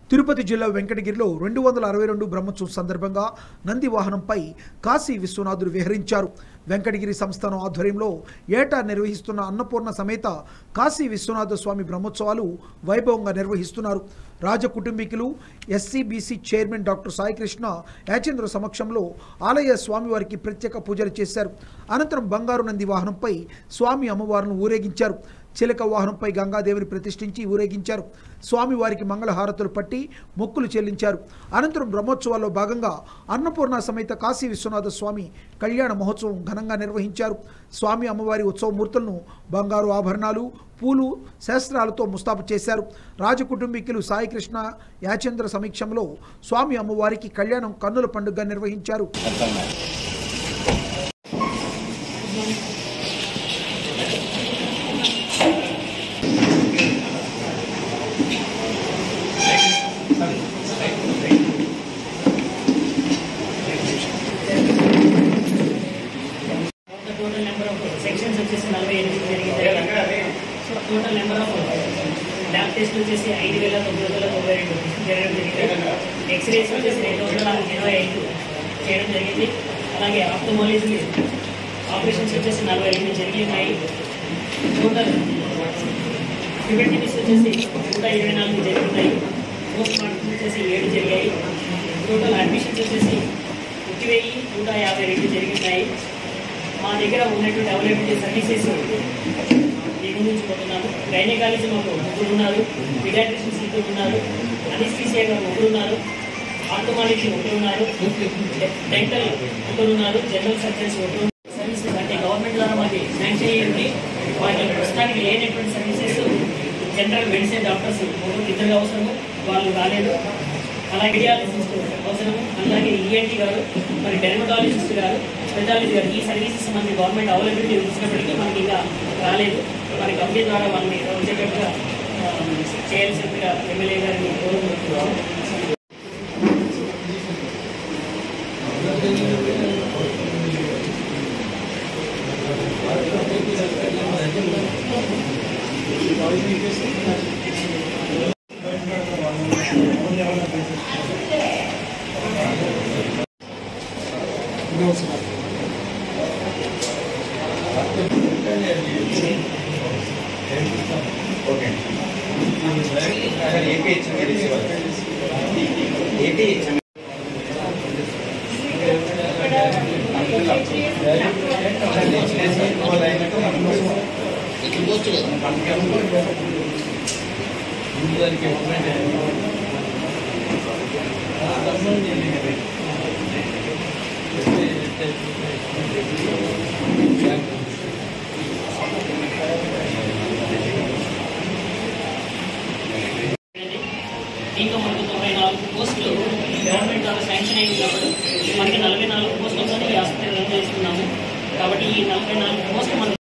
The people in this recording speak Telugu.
తిరుపతి జిల్లా వెంకటగిరిలో రెండు వందల అరవై రెండు బ్రహ్మోత్సవం సందర్భంగా నంది వాహనంపై కాశీ విశ్వనాథుడు విహరించారు వెంకటగిరి సంస్థానం ఆధ్వర్యంలో ఏటా నిర్వహిస్తున్న అన్నపూర్ణ సమేత కాశీ విశ్వనాథ స్వామి బ్రహ్మోత్సవాలు వైభవంగా నిర్వహిస్తున్నారు రాజ కుటుంబీకులు SCBC chairman doctor Saikrishna Yachendra సమక్షంలో ఆలయ స్వామివారికి ప్రత్యేక పూజలు చేశారు అనంతరం బంగారు నంది వాహనంపై స్వామి అమ్మవారిని ఊరేగించారు చిలక వాహనంపై గంగాదేవిని ప్రతిష్ఠించి ఊరేగించారు స్వామివారికి మంగళహారతులు పట్టి మొక్కులు చెల్లించారు అనంతరం బ్రహ్మోత్సవాల్లో భాగంగా అన్నపూర్ణ సమేత కాశీ విశ్వనాథ స్వామి కళ్యాణ మహోత్సవం ఘనంగా నిర్వహించారు స్వామి అమ్మవారి ఉత్సవ మూర్తులను బంగారు ఆభరణాలు పూలు శాస్త్రాలతో ముస్తాబు చేశారు రాజకుటుంబీకులు సాయికృష్ణ యాచంద్ర సమీక్షంలో స్వామి అమ్మవారికి కళ్యాణం కన్నుల పండుగ నిర్వహించారు టోటల్ నెంబర్ ఆఫ్ సెక్షన్స్ వచ్చేసి నలభై ఎనిమిది జరిగింది so total number of lab test వచ్చేసి ఐదు వేల తొమ్మిది వందల తొంభై రెండు జరగడం జరిగింది ఎక్స్రేస్ వచ్చేసి రెండు వందల ఇరవై ఐదు చేయడం జరిగింది అలాగే ఆప్టోమాలజీ ఆపరేషన్స్ వచ్చేసి నలభై ఎనిమిది జరిగినాయి టోటల్ ప్రివెంటివ్స్ వచ్చేసి నూట ఇరవై నాలుగు జరుగుతున్నాయి పోస్ట్ మార్టం వచ్చేసి ఏడు జరిగాయి టోటల్ అడ్మిషన్స్ వచ్చేసి ఒక వెయ్యి నూట యాభై రెండు జరిగినాయి మా దగ్గర ఉన్నటువంటి అవైలబిలిటీ సర్వీసెస్ మీ ముందుంచుకుంటున్నాము గైనకాలజీ మాకు ముగ్గురు ఉన్నారు పిడాట్రిషన్స్ ఇద్దరు ఉన్నారు అనిస్థీసియా గారు ముగ్గురు ఉన్నారు ఆర్థోమాలజీ ఒకరు ఉన్నారు డెంటల్ ఒకరు ఉన్నారు జనరల్ సర్జన్స్ ఒకరు సర్వీసెస్ అంటే గవర్నమెంట్ ద్వారా మాకు శాంక్షన్ అయ్యింది వాటి ప్రస్తుతానికి లేనటువంటి సర్వీసెస్ జనరల్ మెడిసిన్ డాక్టర్స్ ఒకరు ఇద్దరు అవసరము వాళ్ళు రాలేదు అలాగే రేడియాలజిస్ట్ అవసరము అలాగే ఈఎన్టీ గారు మరి డెర్మటాలజిస్ట్ గారు స్పెషాలజీ గారు ఈ సర్వీసెస్ మనకి గవర్నమెంట్ అవైలబిలిటీ ఇచ్చినప్పటికీ మనకి ఇంకా రాలేదు మరి కంపెనీ ద్వారా వాళ్ళని వచ్చేటట్టుగా ఆ, చేయాల్సిందిగా ఎమ్మెల్యే గారిని కోరుకుంటున్నాను okay AP HMA receiver AP HMA దీంతో మనకు తొంభై నాలుగు పోస్టులు గవర్నమెంట్ ద్వారా శాంక్షన్ అయి ఉన్నప్పుడు మనకి నలభై నాలుగు పోస్టులతో ఈ హాస్పిటల్ రన్ చేస్తున్నాము కాబట్టి ఈ నలభై నాలుగు పోస్టులు మనం